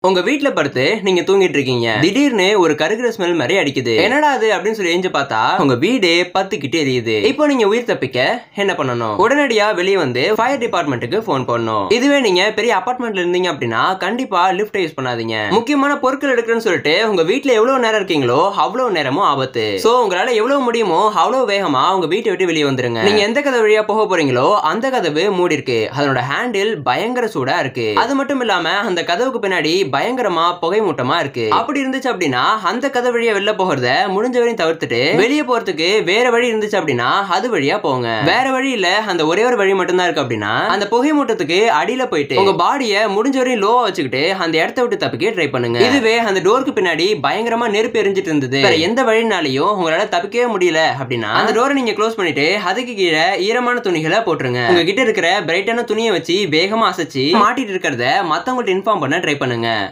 உங்க வீட்ல படுத்து நீங்க தூங்கிட்டு இருக்கீங்க திடீர்னு ஒரு கருகிற ஸ்மெல் மாதிரி அடிக்குது என்னடா அது அப்படின்னு சொல்லி எஞ்சி பார்த்தா உங்க வீடே பத்துக்கிட்டே எரியுது இப்போ நீங்க உயிர் தப்பிக்க என்ன பண்ணணும் உடனடியா வெளியே வந்து ஃபயர் டிபார்ட்மெண்ட்டுக்கு ஃபோன் பண்ணணும் இதுவே நீங்க பெரிய அபார்ட்மெண்ட்ல இருந்தீங்க அப்படின்னா கண்டிப்பா லிஃப்ட் யூஸ் பண்ணாதீங்க முக்கியமான பொருட்கள் எடுக்கிறேன்னு சொல்லிட்டு உங்க வீட்ல எவ்வளவு நேரம் இருக்கீங்களோ அவ்வளவு நேரமும் ஆபத்து சோ உங்களால எவ்வளவு முடியுமோ அவ்வளவு வேகமா உங்க வீட்டை விட்டு வெளியே வந்துருங்க நீங்க எந்த கதவு வழியா போக போறீங்களோ அந்த கதவு மூடி இருக்கு அதனோட ஹேண்டில் பயங்கர சூடா இருக்கு அது மட்டும் இல்லாம அந்த கதவுக்கு பின்னாடி பயங்கரமா புகை மூட்டமா இருக்கு அப்படி இருந்துச்சு அப்படின்னா அந்த கதவு வழியா வெளில போகிறத முடிஞ்ச வரையும் தவிர்த்துட்டு வெளியே போறதுக்கு வேற வழி இருந்துச்சு அப்படின்னா அது வழியா போங்க வேற வழி இல்ல அந்த ஒரே ஒரு வழி மட்டும் தான் இருக்கு அப்படின்னா அந்த புகை மூட்டத்துக்கு அடியில போயிட்டு உங்க பாடிய முடிஞ்ச வரையும் லோவா வச்சுக்கிட்டு அந்த இடத்த விட்டு தப்பிக்க ட்ரை பண்ணுங்க இதுவே அந்த டோருக்கு பின்னாடி பயங்கரமா நெருப்பு எரிஞ்சிட்டு இருந்தது வேற எந்த வழினாலையும் உங்களால தப்பிக்கவே முடியல அப்படின்னா அந்த டோரை நீங்க க்ளோஸ் பண்ணிட்டு அதுக்கு கீழே ஈரமான துணிகளை போட்டுருங்க உங்ககிட்ட இருக்கிற பிரைட்டான துணியை வச்சு வேகமா அசைச்சு மாட்டிட்டு இருக்கிறத மத்தவங்கள்ட்ட இன்ஃபார்ம் பண்ண ட்ரை பண்ணுங்க